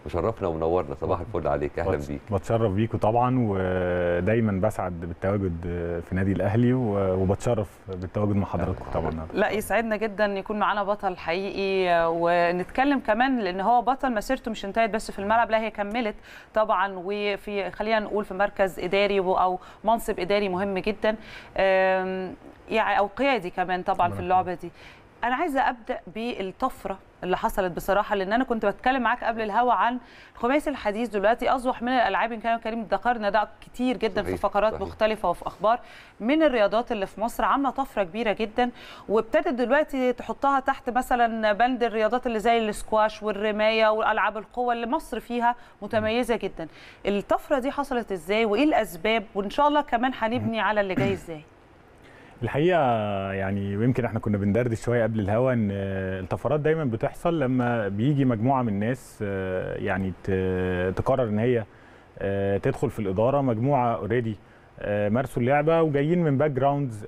مشرفنا ومنورنا صباح الفل عليك اهلا بت- بيك بتشرف بيكوا طبعا ودايما بسعد بالتواجد في نادي الاهلي و- وبتشرف بالتواجد مع حضراتكم طبعا لا يسعدنا جدا يكون معانا بطل حقيقي ونتكلم كمان لان هو بطل مسيرته مش انتهت بس في الملعب لا هي كملت طبعا وفي خلينا نقول في مركز اداري او منصب اداري مهم جدا أم، يعني او قيادي كمان طبعا في اللعبه دي انا عايزه ابدا بالطفره اللي حصلت بصراحه لان انا كنت بتكلم معاك قبل الهوا عن الخماسي الحديث دلوقتي اصبح من الالعاب ان كان كريم ذكرنا ده كتير جدا في صحيح، فقرات صحيح. مختلفه وفي اخبار من الرياضات اللي في مصر عامله طفره كبيره جدا وابتدت دلوقتي تحطها تحت مثلا بند الرياضات اللي زي السكواش والرمايه والالعاب القوه اللي مصر فيها متميزه جدا الطفره دي حصلت ازاي وايه الاسباب وان شاء الله كمان هنبني على اللي جاي ازاي الحقيقه يعني ويمكن احنا كنا بندردش شويه قبل الهوا ان الطفرات دايما بتحصل لما بيجي مجموعه من الناس آه، يعني ت- تقرر ان هي آه، تدخل في الاداره مجموعه اوريدي مارسوا اللعبه وجايين من باك جراوندز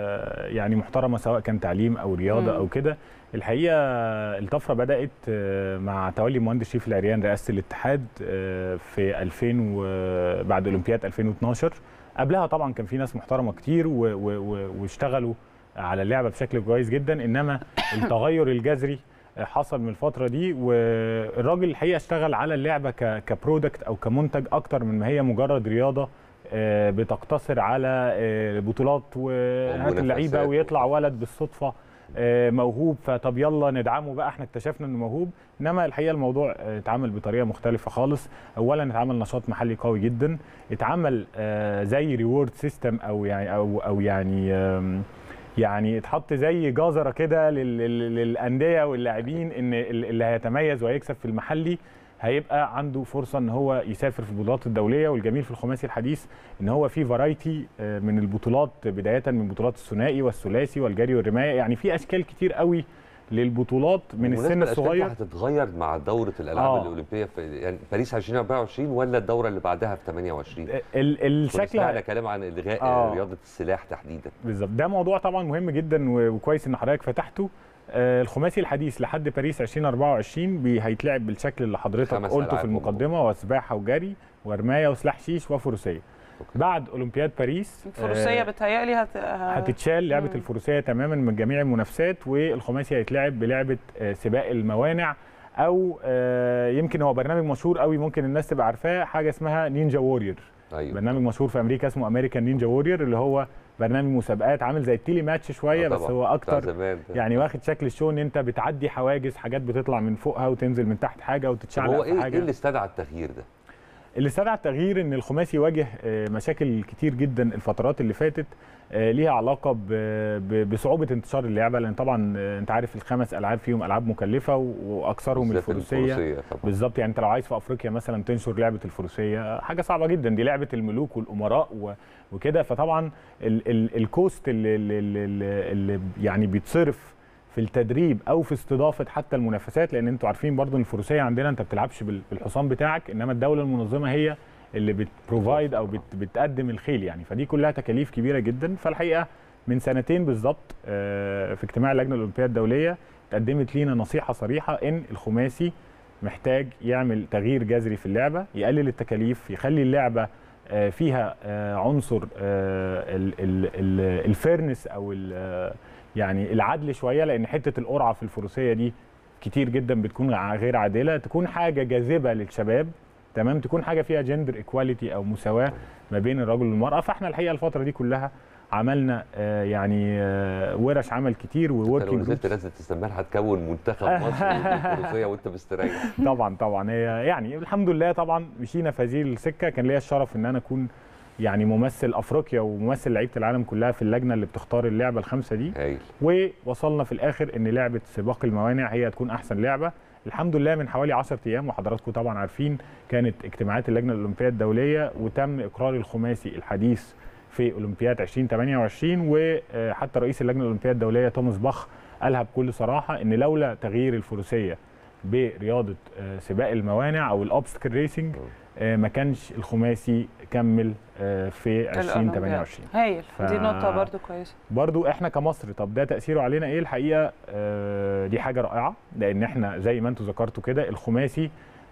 يعني محترمه سواء كان تعليم او رياضه مم. او كده الحقيقه الطفره بدات آه، مع تولي مهندس شريف العريان رئاسه الاتحاد آه، في 2000 و- بعد اولمبياد 2012 قبلها طبعا كان في ناس محترمه كتير و و و واشتغلوا على اللعبه بشكل كويس جدا انما التغير الجذري حصل من الفتره دي والراجل الحقيقه اشتغل على اللعبه ك كبرودكت او كمنتج اكتر من ما هي مجرد رياضه آه، بتقتصر على آه، بطولات وهات اللعيبه ومنافسات. ويطلع ولد بالصدفه آه، موهوب فطب يلا ندعمه بقى احنا اكتشفنا انه موهوب انما الحقيقه الموضوع آه، اتعمل بطريقه مختلفه خالص اولا اتعمل نشاط محلي قوي جدا اتعمل آه، زي ريورد سيستم او يعني او او يعني آم، يعني اتحط زي جزره كده لل- لل- للانديه واللاعبين ان ال- اللي هيتميز وهيكسب في المحلي هيبقى عنده فرصه ان هو يسافر في البطولات الدوليه والجميل في الخماسي الحديث ان هو في فرايتي من البطولات بدايه من بطولات الثنائي والثلاثي والجري والرمايه يعني في اشكال كتير قوي للبطولات من بالمناسبة السن الأشكال دي الصغير هتتغير مع دوره الالعاب آه. الاولمبيه في يعني باريس 2024 ولا الدوره اللي بعدها في 28 ال- الشكل سمعنا كلام عن الغاء آه. رياضه السلاح تحديدا بالظبط ده موضوع طبعا مهم جدا و- وكويس ان حضرتك فتحته آه، الخماسي الحديث لحد باريس 2024 بي- هيتلعب بالشكل اللي حضرتك خمس قلته ألعاب في هم. المقدمه وسباحه وجري ورمايه وسلاح شيش وفروسيه أوكي. بعد اولمبياد باريس الفروسيه آه، بتهيألي هت... هتتشال لعبه مم. الفروسيه تماما من جميع المنافسات والخماسي هيتلعب بلعبه آه، سباق الموانع او آه، يمكن هو برنامج مشهور قوي ممكن الناس تبقى عارفاه حاجه اسمها نينجا وورير ايوه برنامج مشهور في امريكا اسمه امريكان نينجا وورير اللي هو برنامج مسابقات عامل زي التيلي ماتش شويه آه بس طبعاً. هو بتاع اكتر زمان ده. يعني واخد شكل الشو ان انت بتعدي حواجز حاجات بتطلع من فوقها وتنزل من تحت حاجه طب وتتشعلق هو في ايه حاجه ايه اللي استدعى التغيير ده؟ اللي استدعى التغيير ان الخماسي واجه آه، مشاكل كتير جدا الفترات اللي فاتت آه، ليها علاقه ب- ب- بصعوبه انتشار اللعبه لان طبعا آه، انت عارف الخمس العاب فيهم العاب مكلفه و- واكثرهم بالذات الفروسيه طبعا بالظبط يعني انت لو عايز في افريقيا مثلا تنشر لعبه الفروسيه حاجه صعبه جدا دي لعبه الملوك والامراء و- وكده فطبعا ال ال الكوست اللي, اللي, اللي, اللي يعني بيتصرف في التدريب او في استضافه حتى المنافسات لان انتوا عارفين برضو ان الفروسيه عندنا انت بتلعبش بال- بالحصان بتاعك انما الدوله المنظمه هي اللي بتبروفايد او بت بتقدم الخيل يعني فدي كلها تكاليف كبيره جدا فالحقيقه من سنتين بالظبط آه، في اجتماع اللجنه الاولمبيه الدوليه اتقدمت لينا نصيحه صريحه ان الخماسي محتاج يعمل تغيير جذري في اللعبه يقلل التكاليف يخلي اللعبه آه، فيها آه، عنصر آه، ال- ال- ال- الفيرنس او ال- آه، يعني العدل شويه لان حته القرعه في الفروسيه دي كتير جدا بتكون ع- غير عادله تكون حاجه جاذبه للشباب تمام تكون حاجه فيها جندر ايكواليتي او مساواه ما بين الرجل والمراه فاحنا الحقيقه الفتره دي كلها عملنا آه، يعني آه، ورش عمل كتير انت لو ووركينج نزلت نازل تستمر هتكون منتخب مصر الفروسيه وانت مستريح طبعا طبعا هي يعني الحمد لله طبعا مشينا في هذه السكه كان ليا الشرف ان انا اكون يعني ممثل افريقيا وممثل لعيبه العالم كلها في اللجنه اللي بتختار اللعبه الخمسه دي هايل ووصلنا في الاخر ان لعبه سباق الموانع هي هتكون احسن لعبه الحمد لله من حوالي 10 ايام وحضراتكم طبعا عارفين كانت اجتماعات اللجنه الاولمبيه الدوليه وتم اقرار الخماسي الحديث في اولمبياد 2028 وحتى رئيس اللجنه الاولمبيه الدوليه توماس باخ قالها بكل صراحه ان لولا تغيير الفروسيه برياضه آه، سباق الموانع او الاوبستكل ريسنج آه، ما كانش الخماسي كمل آه، في 2028 هايل ف- دي نقطه برضو كويسه برضو احنا كمصر طب ده تاثيره علينا ايه الحقيقه آه دي حاجه رائعه لان احنا زي ما انتم ذكرتوا كده الخماسي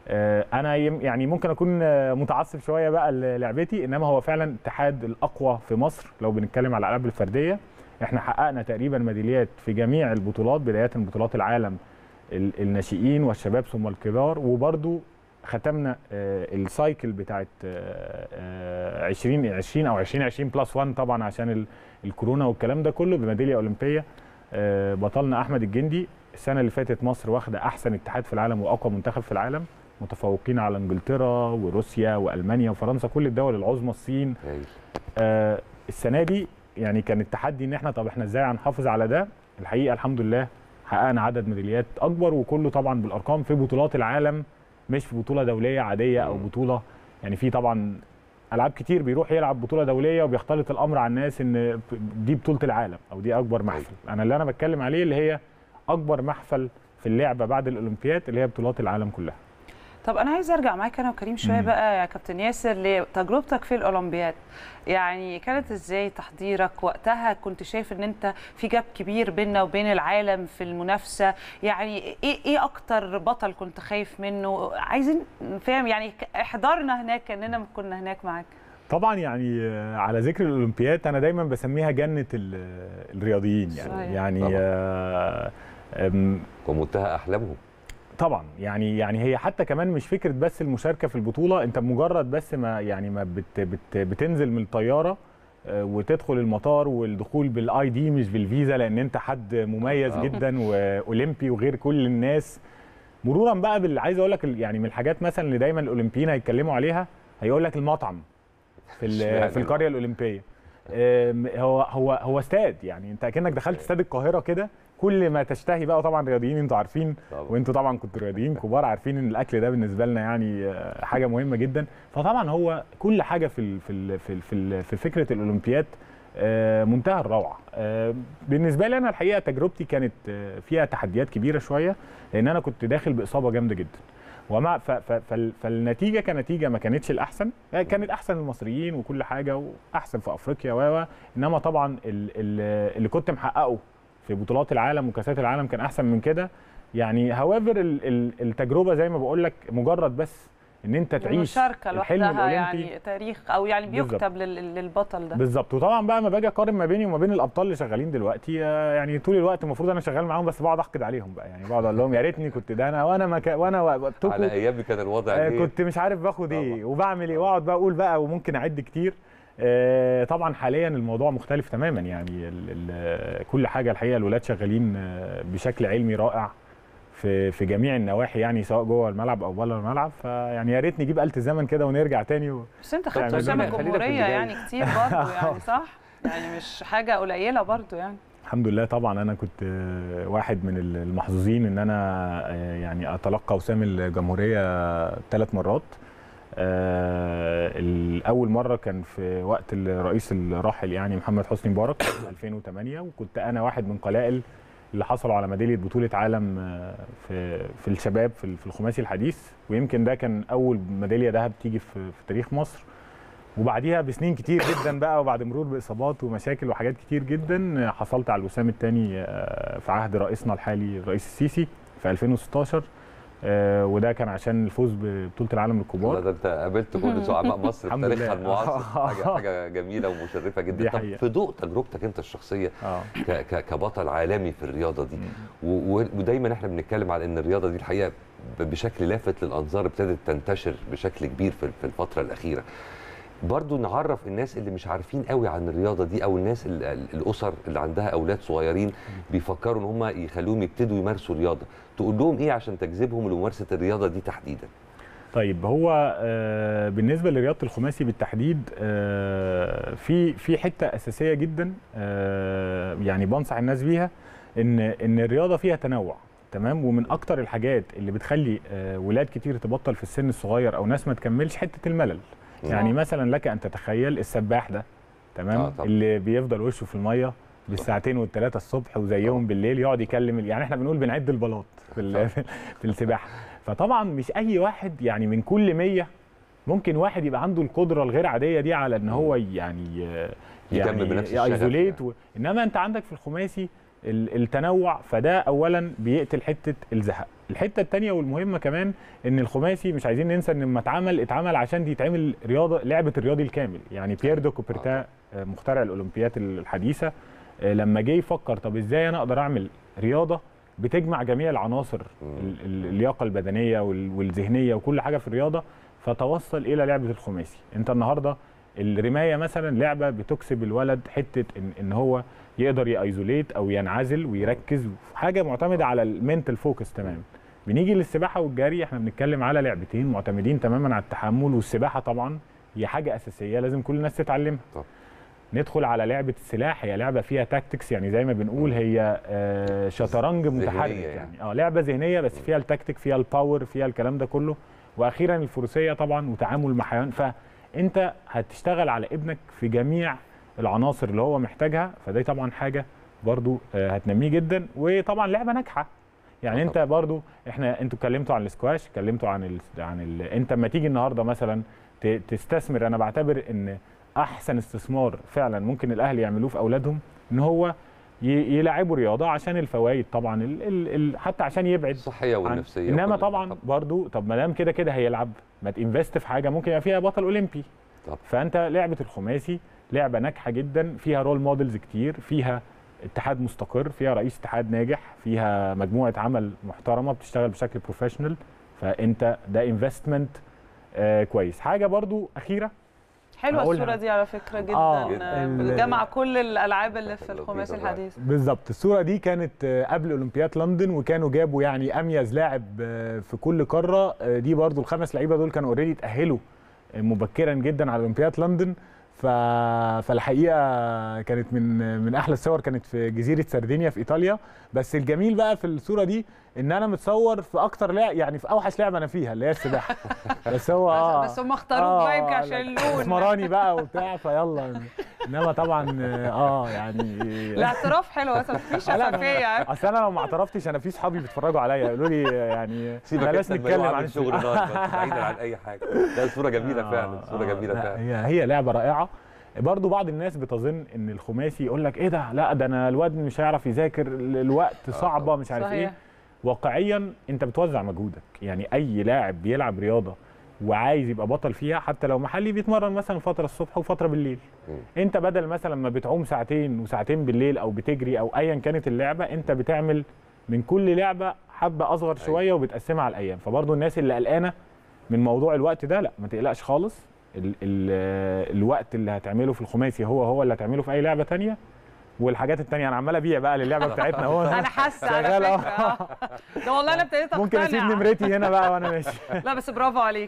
آه، انا يم- يعني ممكن اكون آه، متعصب شويه بقى للعبتي انما هو فعلا الاتحاد الاقوى في مصر لو بنتكلم على الالعاب الفرديه احنا حققنا تقريبا ميداليات في جميع البطولات بدايه من بطولات العالم ال- الناشئين والشباب ثم الكبار وبرضو ختمنا آه، السايكل بتاعت آه، آه، 2020 او 2020 بلس 1 طبعا عشان ال- الكورونا والكلام ده كله بميداليه اولمبيه آه، بطلنا احمد الجندي السنه اللي فاتت مصر واخده احسن اتحاد في العالم واقوى منتخب في العالم متفوقين على انجلترا وروسيا والمانيا وفرنسا كل الدول العظمى الصين هايل. آه السنه دي يعني كان التحدي ان احنا طب احنا ازاي هنحافظ على ده الحقيقه الحمد لله حققنا عدد ميداليات اكبر وكله طبعا بالارقام في بطولات العالم مش في بطوله دوليه عاديه او مم. بطوله يعني في طبعا العاب كتير بيروح يلعب بطوله دوليه وبيختلط الامر على الناس ان دي بطوله العالم او دي اكبر محفل انا اللي انا بتكلم عليه اللي هي اكبر محفل في اللعبه بعد الاولمبياد اللي هي بطولات العالم كلها طب انا عايز ارجع معاك انا وكريم شويه مم. بقى يا كابتن ياسر لتجربتك في الاولمبياد يعني كانت ازاي تحضيرك وقتها كنت شايف ان انت في جاب كبير بيننا وبين العالم في المنافسه يعني ايه ايه اكتر بطل كنت خايف منه عايزين نفهم يعني ك- احضرنا هناك كاننا كنا هناك معاك طبعا يعني آه، على ذكر الاولمبياد انا دايما بسميها جنه ال- الرياضيين يعني صحيح. يعني طبعاً. آه، أم، ومنتهى احلامهم طبعا يعني يعني هي حتى كمان مش فكره بس المشاركه في البطوله انت مجرد بس ما يعني ما بت بت بتنزل من الطياره آه، وتدخل المطار والدخول بالاي دي مش بالفيزا لان انت حد مميز آه. جدا واولمبي وغير كل الناس مرورا بقى بال عايز اقول لك ال- يعني من الحاجات مثلا اللي دايما الاولمبيين هيتكلموا عليها هيقول لك المطعم في ال- اشمعنى في القريه الاولمبيه آم، هو هو هو استاد يعني انت اكنك دخلت استاد القاهره كده كل ما تشتهي بقى طبعا رياضيين انتوا عارفين طبعا وانتوا طبعا كنتوا رياضيين كبار عارفين ان الاكل ده بالنسبه لنا يعني آه، حاجه مهمه جدا فطبعا هو كل حاجه في ال في ال في ال في, ال في فكره الاولمبياد آه، منتهى الروعه آه، بالنسبه لي انا الحقيقه تجربتي كانت آه، فيها تحديات كبيره شويه لان انا كنت داخل باصابه جامده جدا ومع ف ف فال- فالنتيجه كنتيجه ما كانتش الاحسن يعني كانت احسن المصريين وكل حاجه واحسن في افريقيا و و انما طبعا ال- ال- اللي كنت محققه في بطولات العالم وكاسات العالم كان احسن من كده يعني هاويفر التجربه زي ما بقول لك مجرد بس ان انت تعيش المشاركه الحلم لوحدها الأولمبي. يعني تاريخ او يعني بالظبط. بيكتب لل- للبطل ده بالظبط وطبعا بقى ما باجي اقارن ما بيني وما بين الابطال اللي شغالين دلوقتي آه، يعني طول الوقت المفروض انا شغال معاهم بس بقعد احقد عليهم بقى يعني بقعد اقول لهم يا ريتني كنت ده انا وانا مكا وانا وقتكم على ايامي كان الوضع آه، ايه كنت مش عارف باخد ايه طبعا. وبعمل ايه واقعد بقى اقول بقى وممكن اعد كتير آه، طبعا حاليا الموضوع مختلف تماما يعني ال ال كل حاجه الحقيقه الولاد شغالين آه، بشكل علمي رائع في في جميع النواحي يعني سواء جوه الملعب او بره الملعب فيعني يا ريت نجيب آلة الزمن كده ونرجع تاني و... بس انت يعني خدت وسام خلينا- خلينا في الجمهوريه اللي جاي. يعني كتير برضه يعني صح يعني مش حاجه قليله برضه يعني الحمد لله طبعا انا كنت آه، واحد من المحظوظين ان انا آه، يعني اتلقى وسام الجمهوريه ثلاث مرات آه، الاول مره كان في وقت الرئيس الراحل يعني محمد حسني مبارك 2008 وكنت انا واحد من قلائل اللي حصلوا على ميداليه بطوله عالم آه، في في الشباب في في الخماسي الحديث ويمكن ده كان اول ميداليه ذهب تيجي في في تاريخ مصر وبعديها بسنين كتير جدا بقى وبعد مرور باصابات ومشاكل وحاجات كتير جدا حصلت على الوسام الثاني في عهد رئيسنا الحالي الرئيس السيسي في 2016 آه، وده كان عشان الفوز ببطوله العالم لا للكبار ده انت قابلت كل زعماء مصر في الحمد تاريخها لله. المعاصر حاجه حاجه جميله ومشرفه جدا دي طب حقيقة. في ضوء تجربتك انت الشخصيه اه ك- ك- كبطل عالمي في الرياضه دي و- و- ودايما احنا بنتكلم على ان الرياضه دي الحقيقه ب- بشكل لافت للانظار ابتدت تنتشر بشكل كبير في في الفتره الاخيره برضو نعرف الناس اللي مش عارفين قوي عن الرياضه دي او الناس ال- ال- الاسر اللي عندها اولاد صغيرين بيفكروا ان هم يخلوهم يبتدوا يمارسوا رياضه تقول لهم ايه عشان تجذبهم لممارسه الرياضه دي تحديدا طيب هو آه، بالنسبه لرياضه الخماسي بالتحديد آه، في في حته اساسيه جدا آه، يعني بنصح الناس بيها ان ان الرياضه فيها تنوع تمام ومن اكتر الحاجات اللي بتخلي آه، ولاد كتير تبطل في السن الصغير او ناس ما تكملش حته الملل يعني آه. مثلا لك ان تتخيل السباح ده تمام آه، آه طبعا. اللي بيفضل وشه في الميه بالساعتين والثلاثه الصبح وزيهم بالليل يقعد يكلم يعني احنا بنقول بنعد البلاط في ال- في السباحه فطبعا مش اي واحد يعني من كل 100 ممكن واحد يبقى عنده القدره الغير عاديه دي على ان هو يعني يكمل بنفس الشغف ايزوليت يعني. و... انما انت عندك في الخماسي ال- التنوع فده اولا بيقتل حته الزهق الحته الثانيه والمهمه كمان ان الخماسي مش عايزين ننسى ان لما اتعمل اتعمل عشان دي يتعمل رياضه لعبه الرياضي الكامل يعني بيير دو كوبرتا آه، مخترع الاولمبيات الحديثه آه، لما جه يفكر طب ازاي انا اقدر اعمل رياضه بتجمع جميع العناصر ال- ال- اللياقه البدنيه وال- والذهنيه وكل حاجه في الرياضه فتوصل الى لعبه الخماسي انت النهارده الرمايه مثلا لعبه بتكسب الولد حته ان, إن هو يقدر يايزوليت او ينعزل ويركز حاجه معتمده على المنتال فوكس تماما بنيجي للسباحه والجري احنا بنتكلم على لعبتين معتمدين تماما على التحمل والسباحه طبعا هي حاجه اساسيه لازم كل الناس تتعلمها طبعا. ندخل على لعبه السلاح هي لعبه فيها تاكتكس يعني زي ما بنقول هي آه، شطرنج ذهنية متحرك يعني. يعني اه لعبه ذهنيه بس فيها التكتيك فيها الباور فيها الكلام ده كله واخيرا الفروسيه طبعا وتعامل مع حيوان فانت هتشتغل على ابنك في جميع العناصر اللي هو محتاجها فدي طبعا حاجه برضو آه، هتنميه جدا وطبعا لعبه ناجحه يعني آه انت برضو احنا انتوا اتكلمتوا عن السكواش اتكلمتوا عن ال... عن ال... انت لما تيجي النهارده مثلا ت... تستثمر انا بعتبر ان احسن استثمار فعلا ممكن الاهل يعملوه في اولادهم ان هو ي... يلعبوا رياضه عشان الفوائد طبعا ال... ال... ال... حتى عشان يبعد الصحيه عن- والنفسيه انما وكل طبعا حاجة. برضو طب ما دام كده كده هيلعب ما تنفست في حاجه ممكن يبقى فيها بطل اولمبي طب. فانت لعبه الخماسي لعبه ناجحه جدا فيها رول موديلز كتير فيها اتحاد مستقر فيها رئيس اتحاد ناجح فيها مجموعه عمل محترمه بتشتغل بشكل بروفيشنال فانت ده انفستمنت آه كويس حاجه برضو اخيره حلوه هقولها. الصوره دي على فكره جدا آه، آه، ال- جمع كل الالعاب اللي في الخماسي الحديث بالظبط الصوره دي كانت آه، قبل اولمبياد لندن وكانوا جابوا يعني اميز لاعب آه، في كل قاره آه، دي برضو الخمس لعيبه دول كانوا اوريدي اتاهلوا آه، مبكرا جدا على اولمبياد لندن ف... فالحقيقه كانت من من احلى الصور كانت في جزيره سردينيا في ايطاليا بس الجميل بقى في الصوره دي ان انا متصور في اكتر لعب يعني في اوحش لعبه انا فيها اللي هي السباحه بس هو اه بس هم اختاروك بقى يمكن عشان اللون اسمراني بقى وبتاع فيلا انما طبعا اه يعني الاعتراف حلو بس مفيش لا، لا، شفافيه اصل انا لو ما اعترفتش انا في صحابي بيتفرجوا عليا يقولوا لي يعني سيبك بلاش انت نتكلم عن عن الشغل ده بعيدا عن اي حاجه لا الصوره جميله فعلا الصوره آه، جميله لا، فعلا هي هي لعبه رائعه برضو بعض الناس بتظن ان الخماسي يقول لك ايه ده لا ده انا الواد مش هيعرف يذاكر الوقت صعبه مش عارف صحيح ايه واقعيا انت بتوزع مجهودك يعني اي لاعب بيلعب رياضه وعايز يبقى بطل فيها حتى لو محلي بيتمرن مثلا فتره الصبح وفتره بالليل مم. انت بدل مثلا ما بتعوم ساعتين وساعتين بالليل او بتجري او ايا كانت اللعبه انت بتعمل من كل لعبه حبه اصغر شويه وبتقسمها على الايام فبرضه الناس اللي قلقانه من موضوع الوقت ده لا ما تقلقش خالص ال ال الوقت اللي هتعمله في الخماسي هو هو اللي هتعمله في اي لعبه تانية والحاجات التانية انا عمال ابيع بقى للعبه بتاعتنا هو انا حاسه على شغال فكره أهو. آه. ده والله انا ابتديت ممكن اسيب اقتنع نمرتي هنا بقى وانا ماشي لا بس برافو عليك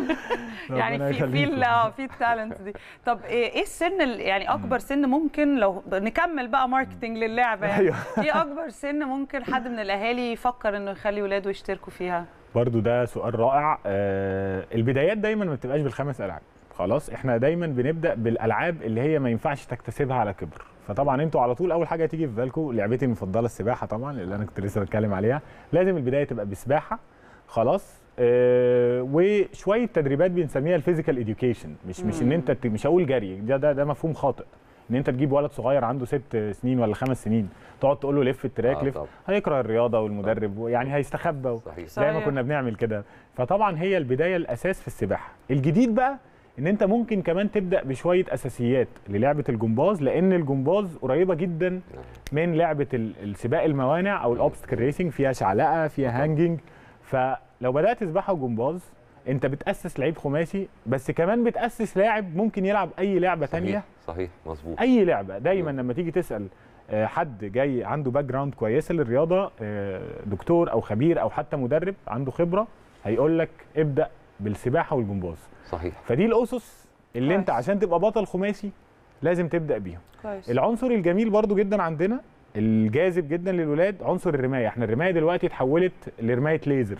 يعني ربنا في في يخليكم. ال- اه في التالنت دي طب ايه إيه السن ال- يعني اكبر سن ممكن لو نكمل بقى ماركتنج للعبه يعني أيوه. ايه اكبر سن ممكن حد من الاهالي يفكر انه يخلي ولاده يشتركوا فيها برضو ده سؤال رائع آه البدايات دايما ما بتبقاش بالخمس العاب خلاص احنا دايما بنبدا بالالعاب اللي هي ما ينفعش تكتسبها على كبر فطبعا انتوا على طول اول حاجه تيجي في بالكم لعبتي المفضله السباحه طبعا اللي انا كنت لسه بتكلم عليها لازم البدايه تبقى بسباحه خلاص آه وشويه تدريبات بنسميها الفيزيكال اديوكيشن مش مش ان انت ت- مش هقول جري ده ده ده مفهوم خاطئ ان انت تجيب ولد صغير عنده ست سنين ولا خمس سنين تقعد تقول له لف التراك آه لف طبعا. هيكره الرياضه والمدرب يعني هيستخبى و... صحيح زي ما صحيح. كنا بنعمل كده فطبعا هي البدايه الاساس في السباحه الجديد بقى ان انت ممكن كمان تبدا بشويه اساسيات للعبه الجمباز لان الجمباز قريبه جدا من لعبه ال- السباق الموانع او الاوبستكل ريسنج فيها شعلقه فيها هانجنج فلو بدات سباحه وجمباز انت بتاسس لعيب خماسي بس كمان بتاسس لاعب ممكن يلعب اي لعبه تانية صحيح صحيح مظبوط اي لعبه دايما لما تيجي تسال آه، حد جاي عنده باك جراوند كويسه للرياضه آه، دكتور او خبير او حتى مدرب عنده خبره هيقول لك ابدا بالسباحه والجمباز صحيح فدي الاسس اللي انت كويس. عشان تبقى بطل خماسي لازم تبدا بيهم كويس العنصر الجميل برضو جدا عندنا الجاذب جدا للولاد عنصر الرمايه احنا الرمايه دلوقتي اتحولت لرمايه ليزر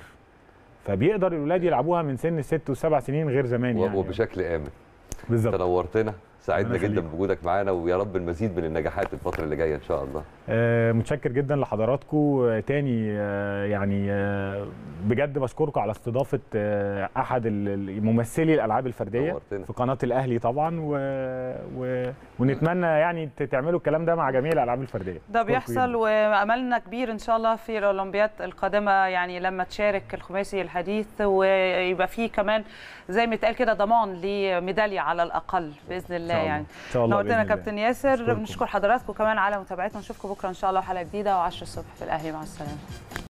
فبيقدر الولاد يلعبوها من سن الست والسبع سنين غير زمان و- يعني وبشكل امن بالظبط تنورتنا سعدنا ربنا جدا يخليكم. بوجودك معانا ويا رب المزيد من النجاحات الفتره اللي جايه ان شاء الله آه، متشكر جدا لحضراتكم آه، تاني آه، يعني آه، بجد بشكركم على استضافه آه، احد ال- ال- ممثلي الالعاب الفرديه نورتنا. في قناه الاهلي طبعا و... و... ونتمنى يعني ت- تعملوا الكلام ده مع جميع الالعاب الفرديه ده أشكركم بيحصل جداً. واملنا كبير ان شاء الله في الاولمبياد القادمه يعني لما تشارك الخماسي الحديث ويبقى فيه كمان زي ما اتقال كده ضمان لميداليه على الاقل باذن الله إن شاء الله. يعني ان شاء الله نورتنا بإذن الله. كابتن ياسر أشكركم. بنشكر حضراتكم كمان على متابعتنا نشوفكم بكره ان شاء الله حلقه جديده و10 الصبح في الاهلي مع السلامه